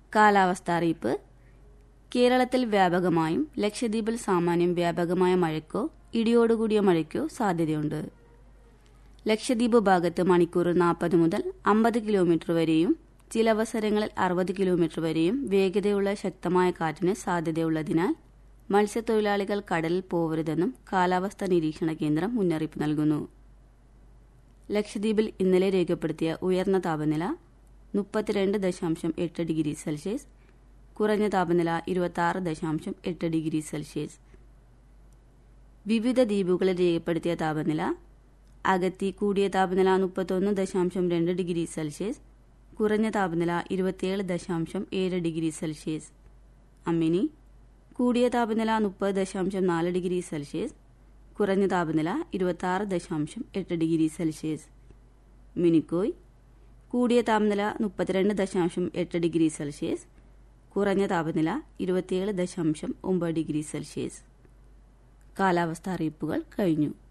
കാലാവസ്ഥ അറിയിപ്പ് കേരളത്തിൽ വ്യാപകമായും ലക്ഷദ്വീപിൽ സാമാന്യം വ്യാപകമായ മഴയ്ക്കോ ഇടിയോടുകൂടിയ മഴയ്ക്കോ സാധ്യതയുണ്ട് ലക്ഷദ്വീപ് ഭാഗത്ത് മണിക്കൂറിൽ നാൽപ്പത് മുതൽ അമ്പത് കിലോമീറ്റർ വരെയും ചില അവസരങ്ങളിൽ അറുപത് കിലോമീറ്റർ വരെയും വേഗതയുള്ള ശക്തമായ കാറ്റിന് സാധ്യതയുള്ളതിനാൽ മത്സ്യത്തൊഴിലാളികൾ കടലിൽ പോവരുതെന്നും കാലാവസ്ഥാ നിരീക്ഷണ കേന്ദ്രം മുന്നറിയിപ്പ് നൽകുന്നു ലക്ഷദ്വീപിൽ ഇന്നലെ രേഖപ്പെടുത്തിയ ഉയർന്ന താപനില മുപ്പത്തിരണ്ട് ദശാംശം എട്ട് ഡിഗ്രി സെൽഷ്യസ് കുറഞ്ഞ താപനില ഇരുപത്തി ആറ് ദശാംശം എട്ട് ഡിഗ്രി സെൽഷ്യസ് വിവിധ ദ്വീപുകളിൽ രേഖപ്പെടുത്തിയ താപനില അഗത്തി കൂടിയ താപനില മുപ്പത്തൊന്ന് ദശാംശം രണ്ട് ഡിഗ്രി സെൽഷ്യസ് കുറഞ്ഞ താപനില ഇരുപത്തിയേഴ് ദശാംശം ഏഴ് ഡിഗ്രി സെൽഷ്യസ് അമ്മിനി കൂടിയ താപനില മുപ്പത് ദശാംശം നാല് ഡിഗ്രി സെൽഷ്യസ് കുറഞ്ഞ താപനില ഇരുപത്തി ആറ് ദശാംശം എട്ട് ഡിഗ്രി സെൽഷ്യസ് മിനിക്കോയ് കൂടിയ താപനില മുപ്പത്തിരണ്ട് ദശാംശം എട്ട് ഡിഗ്രി സെൽഷ്യസ് കുറഞ്ഞ താപനില ഇരുപത്തിയേഴ് ദശാംശം ഒമ്പത് ഡിഗ്രി സെൽഷ്യസ് കാലാവസ്ഥ അറിയിപ്പുകൾ കഴിഞ്ഞു